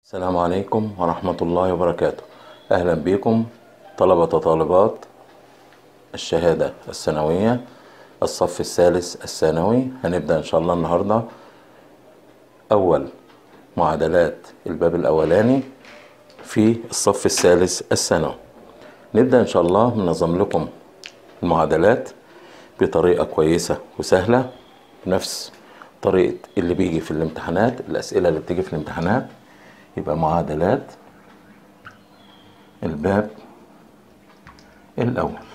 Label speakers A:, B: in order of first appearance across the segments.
A: السلام عليكم ورحمة الله وبركاته أهلا بكم طلبة وطالبات الشهادة الثانوية الصف الثالث الثانوي هنبدأ إن شاء الله النهاردة أول معادلات الباب الأولاني في الصف الثالث الثانوي نبدأ إن شاء الله منظم لكم المعادلات بطريقة كويسة وسهلة بنفس طريقة اللي بيجي في الامتحانات الأسئلة اللي بتيجي في الامتحانات يبقى معادلات الباب الأول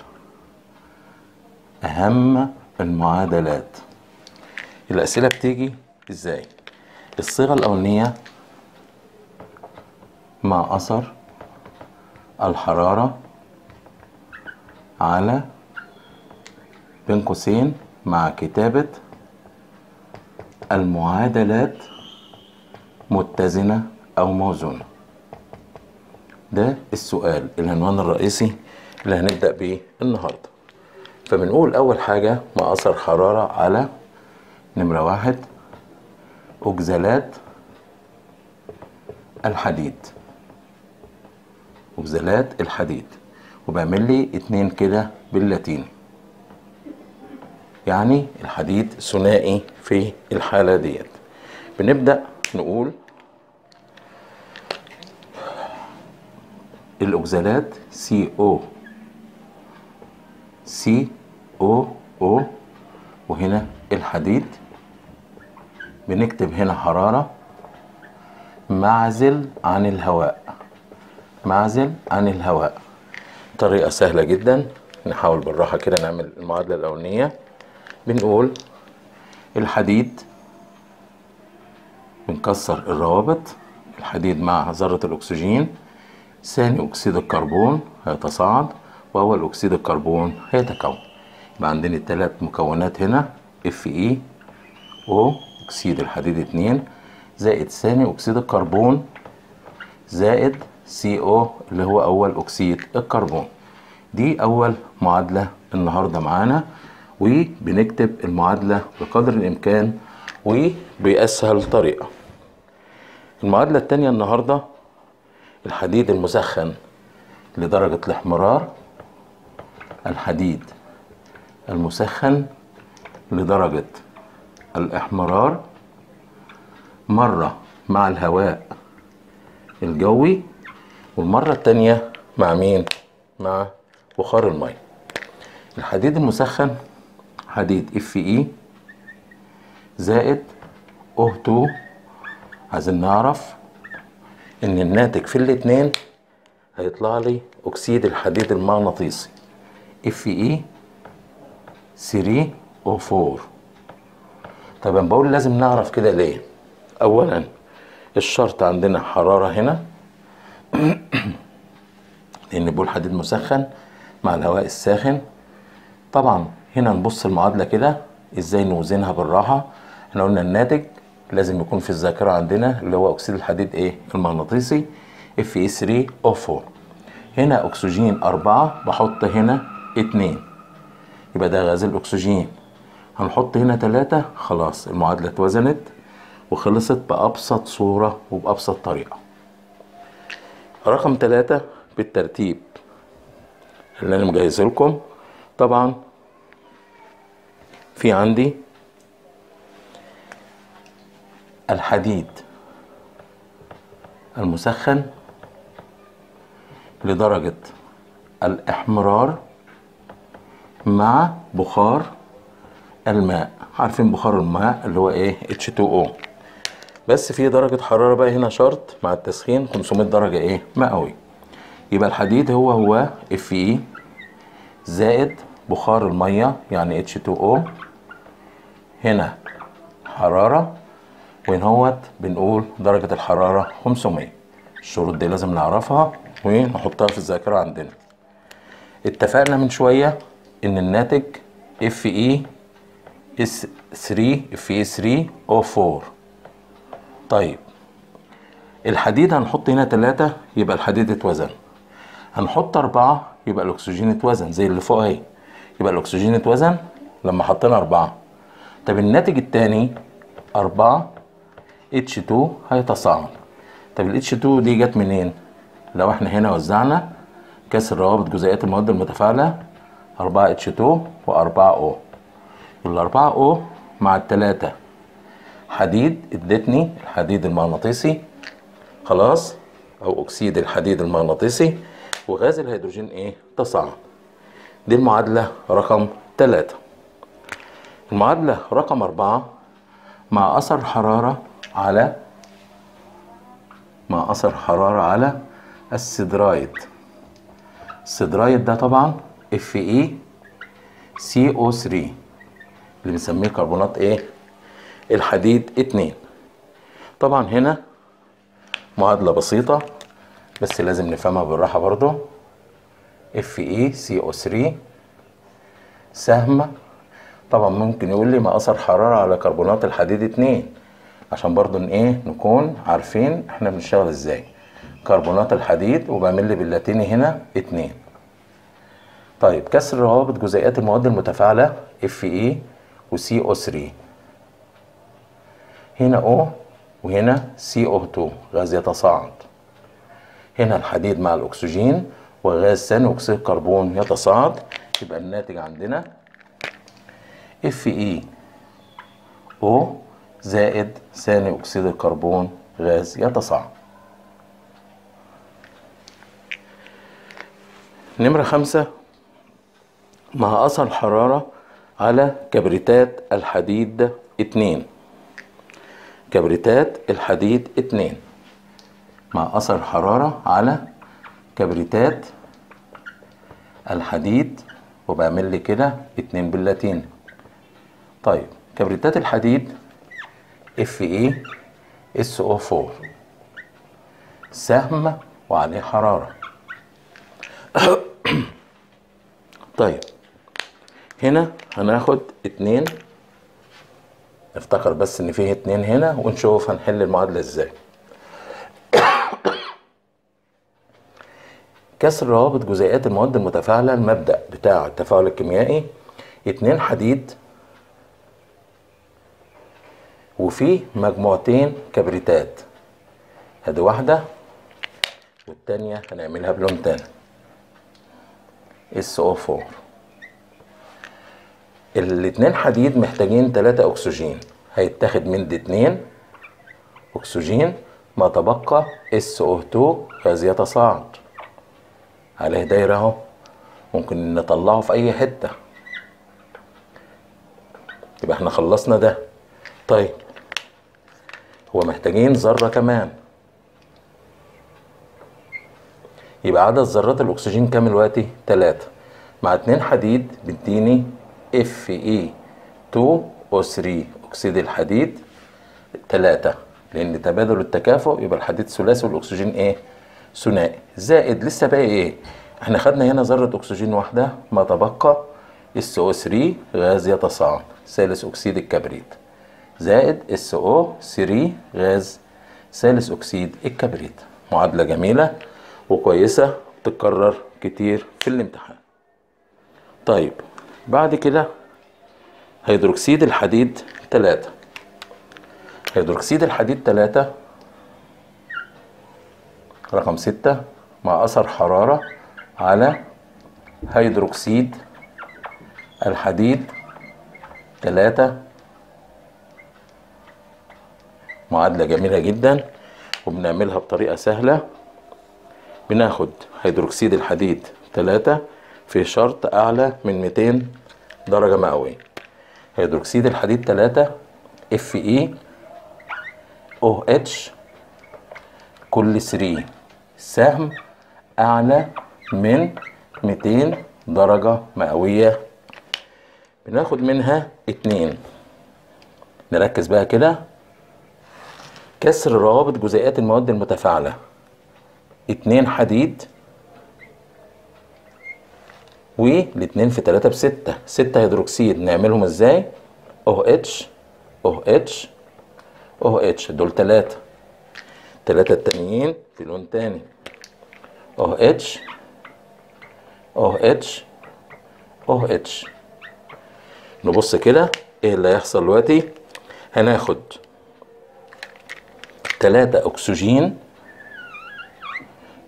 A: أهم المعادلات الأسئلة بتيجي إزاي الصيغة الأولانية مع أثر الحرارة على بين قوسين مع كتابة المعادلات متزنة أو موزونة ده السؤال العنوان الرئيسي اللي هنبدأ بيه النهاردة فبنقول أول حاجة ما أثر حرارة على نمرة واحد أجزالات الحديد أجزالات الحديد وبعمل لي اتنين كده باللاتيني يعني الحديد ثنائي في الحالة ديت بنبدأ نقول الأجزالات سي او سي او او وهنا الحديد بنكتب هنا حرارة معزل عن الهواء معزل عن الهواء طريقة سهلة جدا نحاول بالراحة كده نعمل المعادلة الأولانية بنقول الحديد بنكسر الروابط الحديد مع ذرة الأكسجين ثاني أكسيد الكربون هيتصاعد وأول أكسيد الكربون هيتكون يبقى عندنا الثلاث مكونات هنا اف اي او أكسيد الحديد اتنين زائد ثاني أكسيد الكربون زائد سي او اللي هو أول أكسيد الكربون دي أول معادلة النهاردة معانا وبنكتب المعادلة بقدر الإمكان وبأسهل طريقة المعادلة التانية النهاردة الحديد المسخن لدرجة الاحمرار الحديد المسخن لدرجة الاحمرار مرة مع الهواء الجوي والمرة التانية مع مين؟ مع بخار المية الحديد المسخن حديد اف اي زائد او 2 عايزين نعرف ان الناتج في الاتنين هيطلع لي اكسيد الحديد المغناطيسي اف اي 3 او 4 طب انا بقول لازم نعرف كده ليه اولا الشرط عندنا حرارة هنا لان بقول حديد مسخن مع الهواء الساخن طبعا هنا نبص المعادلة كده ازاي نوزنها بالراحة احنا قلنا الناتج لازم يكون في الذاكرة عندنا اللي هو أكسيد الحديد إيه المغناطيسي اف اي 3 او 4 هنا أكسجين أربعة بحط هنا اتنين يبقى ده غاز الأكسجين هنحط هنا تلاتة خلاص المعادلة اتوزنت وخلصت بأبسط صورة وبأبسط طريقة رقم تلاتة بالترتيب اللي أنا مجهزه لكم طبعا في عندي الحديد المسخن لدرجة الإحمرار مع بخار الماء عارفين بخار الماء اللي هو ايه H2O بس في درجة حرارة بقى هنا شرط مع التسخين 500 درجة ايه مئوي يبقى الحديد هو هو Fe زائد بخار المية يعني H2O هنا حرارة وين هوت بنقول درجة الحرارة 500 الشروط دي لازم نعرفها ونحطها في الذاكرة عندنا اتفقنا من شوية ان الناتج اف اي اس 3 اف اي 3 او 4 طيب الحديد هنحط هنا 3 يبقى الحديد اتوزن هنحط 4 يبقى الاكسجين اتوزن زي اللي فوق اهي يبقى الاكسجين اتوزن لما حطينا 4 طب الناتج التاني 4 H2 هيتصاعد طب ال H2 دي جت منين لو احنا هنا وزعنا كسر روابط جزيئات المواد المتفاعلة 4 H2 و4 O الأربعة O مع التلاتة حديد ادتني الحديد المغناطيسي خلاص أو أكسيد الحديد المغناطيسي وغاز الهيدروجين إيه تصاعد دي المعادلة رقم تلاتة المعادلة رقم أربعة مع أثر الحرارة على مع أثر حرارة على السدرايد السدرايد ده طبعا Fe CO3 اللي بنسميه كربونات ايه الحديد اتنين طبعا هنا معادلة بسيطة بس لازم نفهمها بالراحة برضو FeCO3 سهم طبعا ممكن يقول لي ما أثر حرارة على كربونات الحديد اتنين عشان برضو ان ايه نكون عارفين احنا بنشتغل ازاي كربونات الحديد وبعمل لي باللاتيني هنا اتنين طيب كسر روابط جزيئات المواد المتفاعلة Fe و CO3 هنا O وهنا CO2 غاز يتصاعد هنا الحديد مع الأكسجين وغاز ثاني أكسيد الكربون يتصاعد يبقى الناتج عندنا Fe O زائد ثاني أكسيد الكربون غاز يتصاعد نمرة خمسة مع أثر الحرارة على كبريتات الحديد اتنين كبريتات الحديد اتنين مع أثر الحرارة على كبريتات الحديد وبعمل لي كده اتنين باللاتين طيب كبريتات الحديد Fe SO4 سهم وعليه حرارة طيب هنا هناخد اتنين نفتكر بس ان فيه اتنين هنا ونشوف هنحل المعادلة ازاي كسر روابط جزيئات المواد المتفاعلة المبدأ بتاع التفاعل الكيميائي اتنين حديد وفي مجموعتين كبريتات ادي واحدة والتانية هنعملها بلون تاني SO4 الاتنين حديد محتاجين تلاتة أكسجين هيتاخد من دي اتنين أكسجين ما تبقى SO2 غاز يتصاعد عليه دايرة اهو ممكن نطلعه في أي حتة يبقى احنا خلصنا ده طيب هو محتاجين ذرة كمان يبقى عدد ذرات الأكسجين كام دلوقتي؟ تلاتة مع اتنين حديد بيديني Fe2O3 أكسيد الحديد تلاتة لأن تبادل التكافؤ يبقى الحديد ثلاثي والأكسجين إيه؟ ثنائي زائد لسه باقي إيه؟ إحنا خدنا هنا ذرة أكسجين واحدة ما تبقى SO3 غاز يتصاعد ثالث أكسيد الكبريت زائد SO3 غاز ثالث أكسيد الكبريت معادلة جميلة وكويسة تتكرر كتير في الامتحان طيب بعد كده هيدروكسيد الحديد تلاتة هيدروكسيد الحديد تلاتة رقم ستة مع أثر حرارة على هيدروكسيد الحديد تلاتة معادلة جميلة جدا وبنعملها بطريقة سهلة بناخد هيدروكسيد الحديد تلاتة في شرط أعلى من 200 درجة مئوية هيدروكسيد الحديد تلاتة اف اي او اتش كل 3 سهم أعلى من 200 درجة مئوية بناخد منها اتنين نركز بقى كده كسر روابط جزيئات المواد المتفاعلة اتنين حديد والاتنين في تلاتة بستة ستة هيدروكسيد نعملهم ازاي او اتش او اتش او اتش دول تلاتة تلاتة التانيين في لون تاني او اتش او اتش او اتش نبص كده ايه اللي هيحصل دلوقتي هناخد تلاتة اكسجين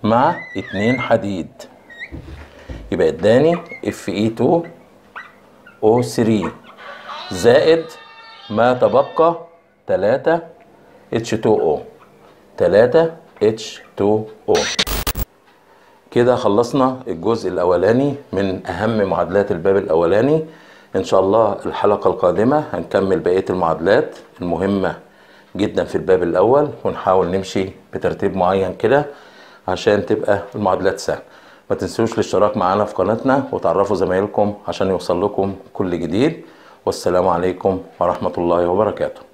A: مع اتنين حديد يبقى اداني اف اي 2 او 3 زائد ما تبقى 3 اتش 2 او 3 اتش 2 او كده خلصنا الجزء الاولاني من اهم معادلات الباب الاولاني ان شاء الله الحلقة القادمة هنكمل بقية المعادلات المهمة جدا في الباب الاول ونحاول نمشي بترتيب معين كده عشان تبقى المعادلات سهلة ما تنسوش الاشتراك معنا في قناتنا وتعرفوا زمايلكم عشان يوصل لكم كل جديد والسلام عليكم ورحمة الله وبركاته